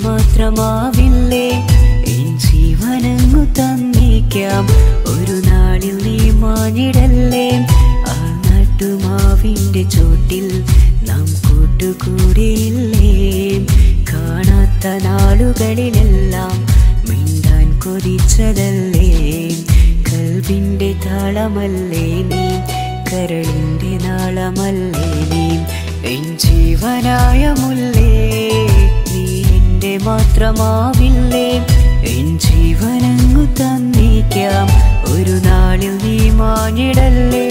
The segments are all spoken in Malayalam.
മാത്രമാവില്ലേ എൻ ജീവനങ്ങു തന്നേക്കാം ഒരു നാളിൽ നീ മാഞ്ഞിടല്ലേ ആ നട്ടുമാവിന്റെ ചോട്ടിൽ നാം കൂട്ടുകൂടിയില്ലേ കാണാത്ത നാളുകളിലെല്ലാം മിണ്ടാൻ കൊതിച്ചതല്ലേ കൽവിന്റെ താളമല്ലേ നീ കരളിന്റെ നാളമല്ലേ നീ എൻ ജീവനായ മുല്ലേ നീ എന്റെ മാത്രമാവില്ലേ എൻ ജീവനങ്ങു തന്നേക്കാം ഒരു നാളിൽ നീ മാഞ്ഞിടല്ലേ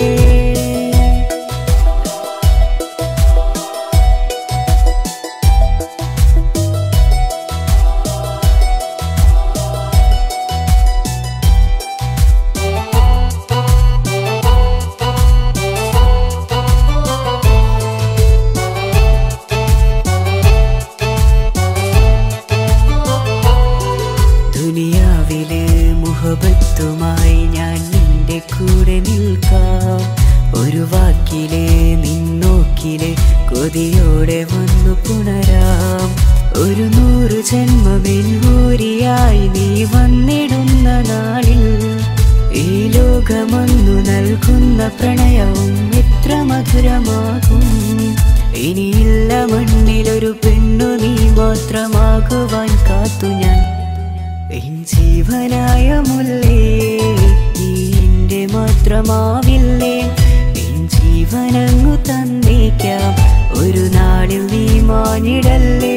ദുനിയാവിലെ മുഹബത്തുമായി ഞാൻ നിന്റെ കൂടെ നിൽക്കാം ഒരു വാക്കിലെ നിന്നോക്കിലെ കൊതിയോടെ വന്നു പുണരാം ഒരു നൂറ് ജന്മമെൻകൂരിയായി നീ വന്നിടുന്ന നാളിൽ ഈ ലോകമൊന്നു നൽകുന്ന പ്രണയവും എത്ര മധുരമാകും ഇനിയില്ല മണ്ണിലൊരു പെണ്ണു നീ മാത്രമാകുവാൻ കാത്തു ഞാൻ എൻ ജീവനായ മുല്ലേ നീ എന്റെ മാത്രമാവില്ലേ എൻ ജീവനങ്ങു തന്നേക്കാം ഒരു നാളിൽ നീ മാഞ്ഞിടല്ലേ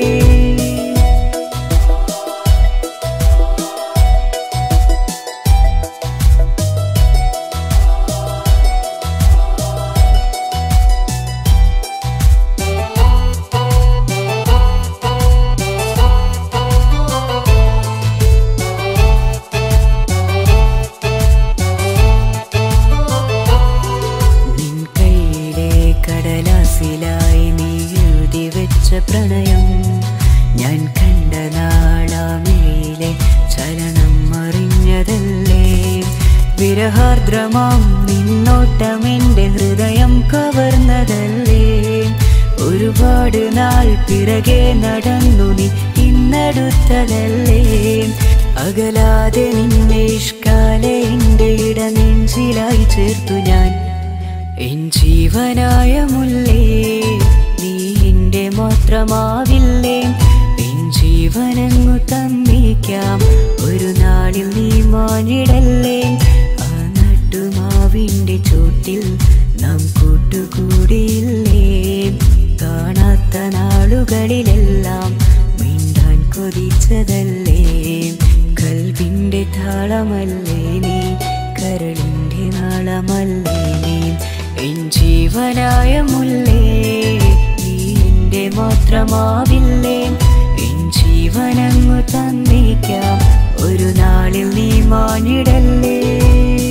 നിൻ കൈയിലെ കടലാസിലായി നീ എഴുതി വെച്ച പ്രണയം ഞാൻ കണ്ട നാളാമിഴിയിലെ ചലനം അറിഞ്ഞതല്ലേ വിരഹാർദ്രമാം നിന്നോട്ടം എൻ്റെ ഹൃദയം കവർന്നതല്ലേ ഒരുപാട് നാൾ പിറകെ നടന്നു നീ ഇന്നടുത്തതല്ലേ അകലാതെ നിന്നെ ഇഷ്കാലെ എൻ്റെ ഇടനെഞ്ചിലായി ചേർത്തു ഞാൻ എൻ ജീവനായ മുല്ലേ നീ എന്റെ മാത്രമാവില്ലേ എൻ ജീവനങ്ങു തന്നേക്കാം ഒരു നാളിൽ നീ മാഞ്ഞിടല്ലേ ആ നട്ടുമാവിന്റെ ചോട്ടിൽ നാം കൂട്ടുകൂടിയില്ലേ കാണാത്ത നാളുകളിലെല്ലാം മിണ്ടാൻ കൊതിച്ചതല്ലേ കൽവിന്റെ താളമല്ലേ നീ കരളിന്റെ നാളമല്ലേ നീ എൻ ജീവനായ മുല്ലേ നീ എന്റെ മാത്രമാവില്ലേ എൻ ജീവനങ്ങു തന്നേക്കാം ഒരു നാളിൽ നീ മാഞ്ഞിടല്ലേ